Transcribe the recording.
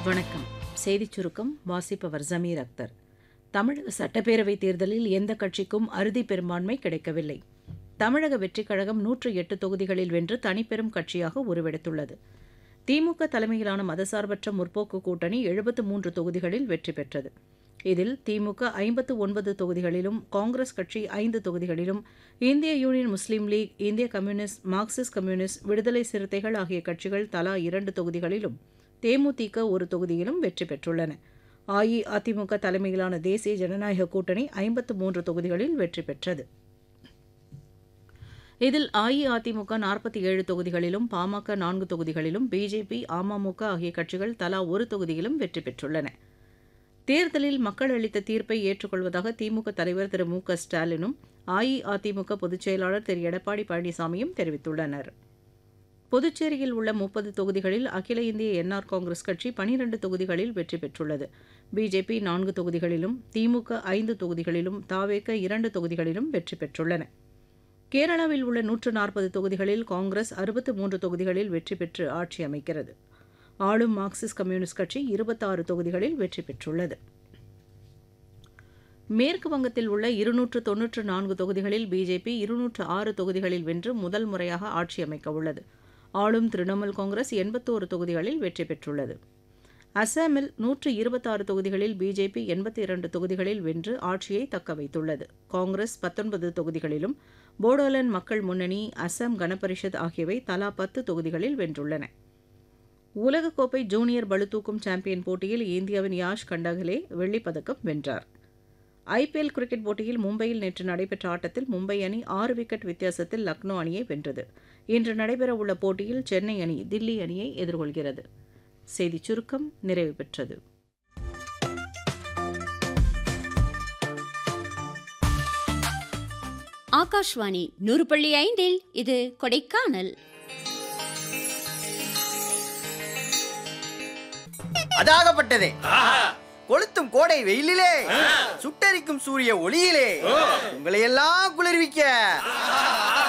வணக்கம் செய்திச் சுருக்கம் வாசிப்பவர் ஜமீர் அக்தர் தமிழக சட்டப்பேரவைத் தேர்தலில் எந்த கட்சிக்கும் அறுதி பெரும்பான்மை கிடைக்கவில்லை தமிழக வெற்றிக் கழகம் நூற்று எட்டு தொகுதிகளில் வென்று தனிப்பெரும் கட்சியாக உருவெடுத்துள்ளது திமுக தலைமையிலான மதசார்பற்ற முற்போக்கு கூட்டணி எழுபத்து மூன்று தொகுதிகளில் வெற்றி பெற்றது இதில் திமுக ஐம்பத்து ஒன்பது தொகுதிகளிலும் காங்கிரஸ் கட்சி ஐந்து தொகுதிகளிலும் இந்திய யூனியன் முஸ்லீம் லீக் இந்திய கம்யூனிஸ்ட் மார்க்சிஸ்ட் கம்யூனிஸ்ட் விடுதலை சிறுத்தைகள் ஆகிய கட்சிகள் தலா இரண்டு தொகுதிகளிலும் தேமுதிக ஒரு தொகுதியிலும் வெற்றி பெற்றுள்ளன அஇஅதிமுக தலைமையிலான தேசிய ஜனநாயக கூட்டணி ஐம்பத்து மூன்று தொகுதிகளில் வெற்றி பெற்றது இதில் அஇஅதிமுக நாற்பத்தி ஏழு தொகுதிகளிலும் பாமக நான்கு தொகுதிகளிலும் பிஜேபி அமமுக ஆகிய கட்சிகள் தலா ஒரு தொகுதியிலும் வெற்றி பெற்றுள்ளன தேர்தலில் மக்கள் அளித்த தீர்ப்பை ஏற்றுக்கொள்வதாக திமுக தலைவர் திரு மு க ஸ்டாலினும் அஇஅதிமுக பொதுச் செயலாளர் திரு எடப்பாடி பழனிசாமியும் தெரிவித்துள்ளனர் புதுச்சேரியில் உள்ள முப்பது தொகுதிகளில் அகில இந்திய என்ஆர் காங்கிரஸ் கட்சி பனிரண்டு தொகுதிகளில் வெற்றி பெற்றுள்ளது பிஜேபி நான்கு தொகுதிகளிலும் திமுக ஐந்து தொகுதிகளிலும் தாவேக இரண்டு தொகுதிகளிலும் வெற்றி பெற்றுள்ளன கேரளாவில் உள்ள நூற்று நாற்பது தொகுதிகளில் காங்கிரஸ் அறுபத்து மூன்று தொகுதிகளில் வெற்றி பெற்று ஆட்சி அமைக்கிறது ஆளும் மார்க்சிஸ்ட் கம்யூனிஸ்ட் கட்சி இருபத்தாறு தொகுதிகளில் வெற்றி பெற்றுள்ளது மேற்கு வங்கத்தில் உள்ள இருநூற்று தொன்னூற்று நான்கு தொகுதிகளில் பிஜேபி இருநூற்று ஆறு தொகுதிகளில் வென்று முதல் முறையாக ஆட்சி அமைக்க உள்ளது ஆளும் திரிணாமுல் காங்கிரஸ் எண்பத்தோரு தொகுதிகளில் வெற்றி பெற்றுள்ளது அசாமில் நூற்று இருபத்தாறு தொகுதிகளில் பிஜேபி எண்பத்தி இரண்டு தொகுதிகளில் வென்று ஆட்சியை தக்க வைத்துள்ளது காங்கிரஸ் பத்தொன்பது தொகுதிகளிலும் போடோலேண்ட் மக்கள் முன்னணி அசாம் கனபரிஷத் ஆகியவை தலா பத்து தொகுதிகளில் வென்றுள்ளன உலகக்கோப்பை ஜூனியர் பளுதூக்கும் சாம்பியன் போட்டியில் இந்தியாவின் யாஷ் கண்டகலே வெள்ளிப்பதக்கம் வென்றார் ஐபிஎல் கிரிக்கெட் போட்டியில் மும்பையில் நேற்று நடைபெற்ற ஆட்டத்தில் மும்பை அணி ஆறு விக்கெட் வித்தியாசத்தில் லக்னோ அணியை வென்றது இன்று நடைபெறவுள்ள போட்டியில் சென்னை அணி தில்லி அணியை எதிர்கொள்கிறது செய்திச் சுருக்கம் நிறைவு பெற்றது ஆகாஷ்வாணி நூறு புள்ளி ஐந்தில் இது கொடைக்கானல் அதாகப்பட்டதே கொளுத்தும் கோடை வெயிலிலே சுட்டரிக்கும் சூரிய ஒளியிலே உங்களை எல்லாம் குளிர்விக்க